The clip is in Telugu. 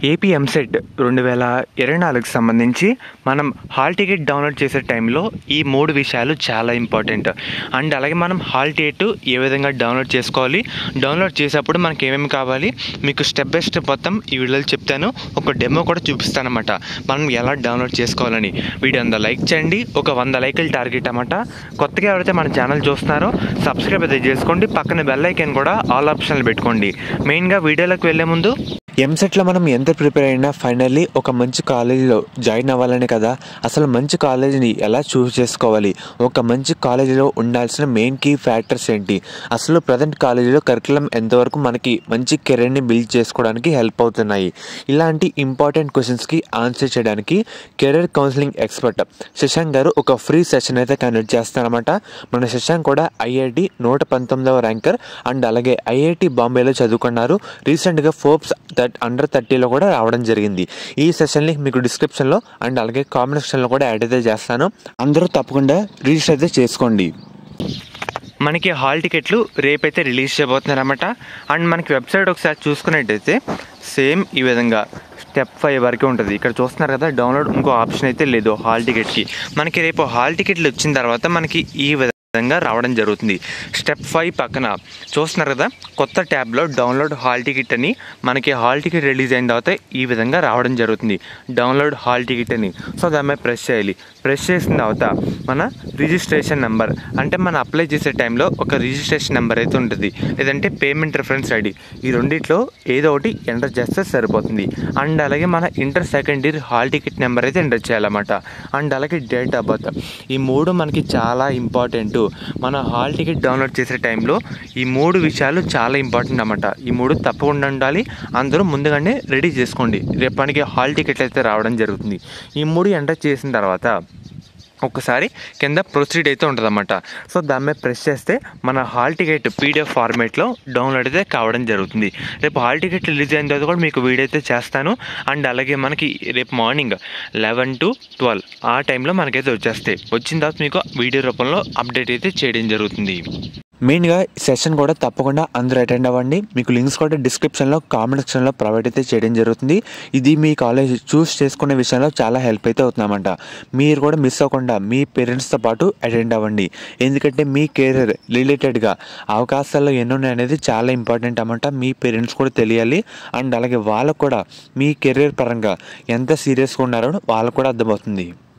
ఏపీ ఎంసెట్ రెండు వేల ఇరవై నాలుగుకి సంబంధించి మనం హాల్ టికెట్ డౌన్లోడ్ చేసే టైంలో ఈ మూడు విషయాలు చాలా ఇంపార్టెంట్ అండ్ అలాగే మనం హాల్ టికెట్ ఏ విధంగా డౌన్లోడ్ చేసుకోవాలి డౌన్లోడ్ చేసేటప్పుడు మనకి ఏమేమి కావాలి మీకు స్టెప్ బై స్టెప్ మొత్తం ఈ వీడియోలో చెప్తాను ఒక డెమో కూడా చూపిస్తానమాట మనం ఎలా డౌన్లోడ్ చేసుకోవాలని వీడియో అంతా లైక్ చేయండి ఒక వంద లైకులు టార్గెట్ అన్నమాట కొత్తగా ఎవరైతే మన ఛానల్ చూస్తున్నారో సబ్స్క్రైబ్ అయితే చేసుకోండి పక్కన బెల్ ఐకాన్ కూడా ఆల్ ఆప్షన్లు పెట్టుకోండి మెయిన్గా వీడియోలోకి వెళ్ళే ముందు ఎంసెట్లో మనం ఎంత ప్రిపేర్ అయినా ఫైనల్లీ ఒక మంచి కాలేజీలో జాయిన్ అవ్వాలని కదా అసలు మంచి కాలేజీని ఎలా చూస్ చేసుకోవాలి ఒక మంచి కాలేజీలో ఉండాల్సిన మెయిన్ కీ ఫ్యాక్టర్స్ ఏంటి అసలు ప్రజెంట్ కాలేజీలో కరికులం ఎంతవరకు మనకి మంచి కెరీర్ని బిల్డ్ చేసుకోవడానికి హెల్ప్ అవుతున్నాయి ఇలాంటి ఇంపార్టెంట్ క్వశ్చన్స్కి ఆన్సర్ చేయడానికి కెరీర్ కౌన్సిలింగ్ ఎక్స్పర్ట్ శశాంక్ గారు ఒక ఫ్రీ సెషన్ అయితే కండక్ట్ చేస్తారనమాట మన శశాంక్ కూడా ఐఐటి నూట పంతొమ్మిదవ ర్యాంకర్ అండ్ అలాగే ఐఐటి బాంబేలో చదువుకున్నారు రీసెంట్గా ఫోర్బ్స్ దట్ అండర్ థర్టీలో కూడా రావడం జరిగింది ఈ సెషన్ లింక్ మీకు డిస్క్రిప్షన్లో అండ్ అలాగే కామెంట్ సెక్షన్లో కూడా యాడ్ అయితే చేస్తాను అందరూ తప్పకుండా రిజిస్టర్ అయితే చేసుకోండి మనకి హాల్ టికెట్లు రేపైతే రిలీజ్ చేయబోతున్నారన్నమాట అండ్ మనకి వెబ్సైట్ ఒకసారి చూసుకున్నట్టయితే సేమ్ ఈ విధంగా స్టెప్ ఫైవ్ వరకే ఉంటుంది ఇక్కడ చూస్తున్నారు కదా డౌన్లోడ్ ఇంకో ఆప్షన్ అయితే లేదు హాల్ టికెట్కి మనకి రేపు హాల్ టికెట్లు వచ్చిన తర్వాత మనకి ఈ విధంగా రావడం జరుగుతుంది స్టెప్ ఫైవ్ పక్కన చూస్తున్నారు కదా కొత్త ట్యాబ్లో డౌన్లోడ్ హాల్ టికెట్ అని మనకి హాల్ టికెట్ రిలీజ్ అయిన తర్వాత ఈ విధంగా రావడం జరుగుతుంది డౌన్లోడ్ హాల్ టికెట్ అని సో దాని మీద ప్రెస్ చేయాలి ప్రెస్ చేసిన తర్వాత మన రిజిస్ట్రేషన్ నెంబర్ అంటే మనం అప్లై చేసే టైంలో ఒక రిజిస్ట్రేషన్ నెంబర్ అయితే ఉంటుంది లేదంటే పేమెంట్ రిఫరెన్స్ ఐడి ఈ రెండిట్లో ఏదో ఒకటి ఎంటర్ చేస్తే సరిపోతుంది అండ్ అలాగే మన inter second year hall ticket number అయితే ఎంటర్ చేయాలన్నమాట అండ్ అలాగే డేట్ ఆఫ్ బర్త్ ఈ మూడు మనకి చాలా ఇంపార్టెంట్ మన హాల్ టికెట్ డౌన్లోడ్ చేసే టైంలో ఈ మూడు విషయాలు చాలా ఇంపార్టెంట్ అన్నమాట ఈ మూడు తప్పకుండా ఉండాలి అందరూ ముందుగానే రెడీ చేసుకోండి రేపు మనకి హాల్ టికెట్ అయితే రావడం జరుగుతుంది ఈ మూడు ఎంటర్ చేసిన తర్వాత ఒక్కసారి కింద ప్రొసీడ్ అయితే ఉంటుందన్నమాట సో దాని మీద ప్రెస్ చేస్తే మన హాల్ టికెట్ పీడిఎఫ్ ఫార్మేట్లో డౌన్లోడ్ అయితే కావడం జరుగుతుంది రేపు హాల్ టికెట్ రిలీజ్ అయిన తర్వాత కూడా మీకు వీడియో అయితే చేస్తాను అండ్ అలాగే మనకి రేపు మార్నింగ్ లెవెన్ టు ట్వెల్వ్ ఆ టైంలో మనకైతే వచ్చేస్తాయి వచ్చిన తర్వాత మీకు వీడియో రూపంలో అప్డేట్ అయితే చేయడం జరుగుతుంది మెయిన్గా సెషన్ కూడా తప్పకుండా అందరూ అటెండ్ అవ్వండి మీకు లింక్స్ కూడా డిస్క్రిప్షన్లో కామెంట్ సెక్షన్లో ప్రొవైడ్ అయితే చేయడం జరుగుతుంది ఇది మీ కాలేజ్ చూస్ చేసుకునే విషయంలో చాలా హెల్ప్ అయితే అవుతుందన్నమాట మీరు కూడా మిస్ అవ్వకుండా మీ పేరెంట్స్తో పాటు అటెండ్ అవ్వండి ఎందుకంటే మీ కెరీర్ రిలేటెడ్గా అవకాశాలు ఎన్ని ఉన్నాయి అనేది చాలా ఇంపార్టెంట్ అన్నమాట మీ పేరెంట్స్ కూడా తెలియాలి అండ్ అలాగే వాళ్ళకు కూడా మీ కెరీర్ పరంగా ఎంత సీరియస్గా ఉన్నారో వాళ్ళకు కూడా అర్థమవుతుంది